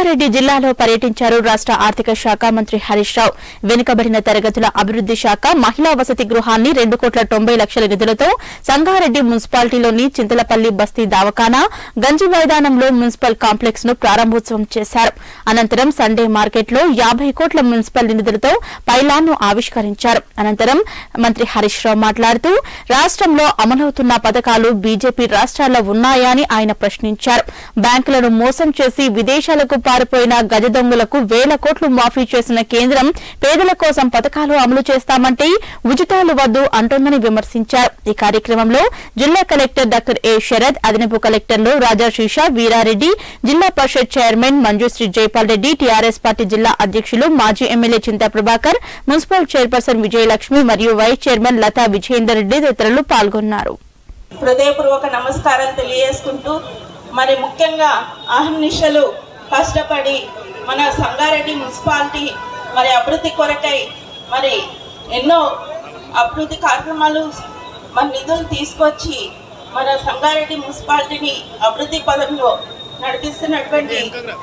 సంగారెడ్డి జిల్లాలో పర్యటించారు రాష్ట్ర ఆర్థిక శాఖ మంత్రి హరీష్ రావు వెనుకబడిన తరగతుల అభివృద్ది శాఖ మహిళా వసతి గృహాన్ని రెండు కోట్ల తొంభై లక్షల నిధులతో సంగారెడ్డి మున్సిపాలిటీలోని చింతలపల్లి బస్తీ దవాఖానా గంజి మైదానంలో మున్సిపల్ కాంప్లెక్స్ ను ప్రారంభోత్సవం చేశారు అనంతరం సండే మార్కెట్ లో యాభై కోట్ల మున్సిపల్ నిధులతో పైలాన్ ను ఆవిష్కరించారు అనంతరం మంత్రి హరీష్ రావు మాట్లాడుతూ రాష్ట్రంలో అమలవుతున్న పథకాలు బీజేపీ రాష్ట్రాల్లో ఉన్నాయా అని ఆయన ప్రశ్నించారు బ్యాంకులను మోసం చేసి విదేశాలకు పారిపోయిన గజ దొంగలకు వేల కోట్లు మాఫీ చేసిన కేంద్రం పేదల కోసం పథకాలు అమలు చేస్తామంటే ఉచితాలు వద్దు అంటోందని విమర్శించారు ఈ కార్యక్రమంలో జిల్లా కలెక్టర్ డాక్టర్ ఏ శరద్ అదనపు కలెక్టర్లు రాజా శీషా Veerareddy Zilla Parishad chairman Manjusree Jaipal Reddy TRS party జిల్లా అధ్యక్షులు మాజీ MLA Chinta Prabhakar municipal chairperson Vijayalakshmi మరియు వైస్ చైర్మన్ లతా విజయేందర్ రెడ్డి తదితరులు పాల్గొన్నారు హృదయపూర్వక నమస్కారాలు తెలియజేసుకుంటూ మరి ముఖ్యంగా అహర్నిశలు కష్టపడి మన సంగారెడ్డి మున్సిపాలిటీ మరి అభివృద్ధి కొరకై మరి ఎన్నో అభివృద్ధి కార్యక్రమాలు మరి నిధులు తీసుకొచ్చి మన సంగారెడ్డి మున్సిపాలిటీని అభివృద్ధి పదంలో నడిపిస్తున్నటువంటి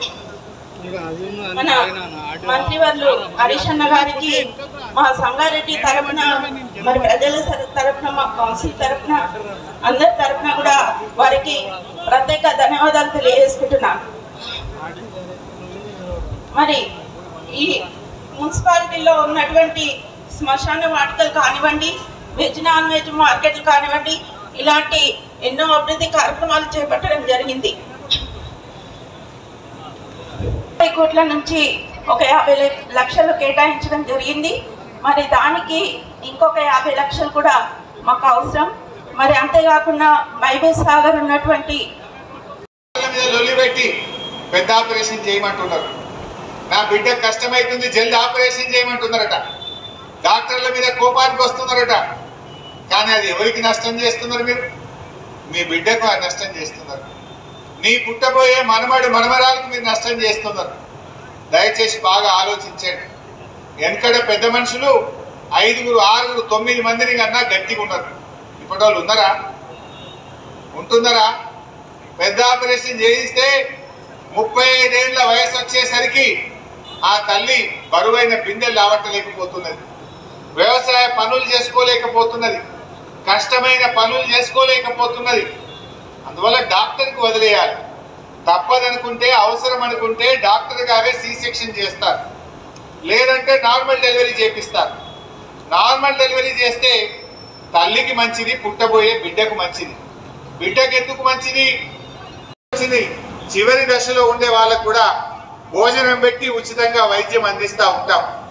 మన మంత్రివర్లు హరీష్ అన్న గారికి మా సంగారెడ్డి తరపున మరి ప్రజల సర- తరపున మా కౌన్సిల్ తరపున అందరి తరపున కూడా వారికి ప్రత్యేక ధన్యవాదాలు తెలియజేసుకుంటున్నాను మరి ఈ మున్సిపాలిటీలో ఉన్నటువంటి శ్మశాన వాటికలు కానివ్వండి వెజ్ నాన్ వెజ్ మార్కెట్లు కానివ్వండి ఇలాంటి ఎన్నో అభివృద్ధి కార్యక్రమాలు చేపట్టడం జరిగింది ముప్పై కోట్ల నుంచి ఒక యాభై లక్ష- లక్షలు కేటాయించడం జరిగింది మరి దానికి ఇంకొక యాభై లక్షలు కూడా మాకు అవసరం మరి అంతేకాకుండా మైబేస్ సాగర్ ఉన్నటువంటి వాళ్ళ మీద లొల్లి పెట్టి పెద్ద ఆపరేషన్ చేయమంటున్నారు నా బిడ్డ కష్టమైతుంది జల్ది ఆపరేషన్ చేయమంటున్నారట డాక్టర్ల మీద కోపానికి వస్తున్నారట కానీ అది ఎవరికి నష్టం చేస్తున్నారు మీరు మీ బిడ్డకు ఆ నష్టం చేస్తున్నారు నీ పుట్టబోయే మనమడి మనమరాలకు మీరు నష్టం చేస్తున్నారు దయచేసి బాగా ఆలోచించండి వెనకడ పెద్ద మనుషులు ఐదుగురు ఆరుగురు తొమ్మిది మందిని కన్నా గట్టిగా ఉన్నారు ఇప్పటి వాళ్ళు ఉన్నారా ఉంటున్నారా పెద్ద ఆపరేషన్ చేయిస్తే ముప్పై ఐదేళ్ల వయసు వచ్చేసరికి ఆ తల్లి బరువైన బిందెలు లావట్టలేకపోతున్నది వ్యవసాయ పనులు చేసుకోలేకపోతున్నది కష్టమైన పనులు చేసుకోలేకపోతున్నది అందువల్ల డాక్టర్కి వదిలేయాలి తప్పదనుకుంటే అవసరం అనుకుంటే డాక్టర్ గారే సి సెక్షన్ చేస్తారు లేదంటే నార్మల్ డెలివరీ చేపిస్తారు నార్మల్ డెలివరీ చేస్తే తల్లికి మంచిది పుట్టబోయే బిడ్డకు మంచిది బిడ్డకు ఎందుకు మంచిది మంచిది చివరి దశలో ఉండే వాళ్ళకు కూడా భోజనం పెట్టి ఉచితంగా వైద్యం అందిస్తూ ఉంటాం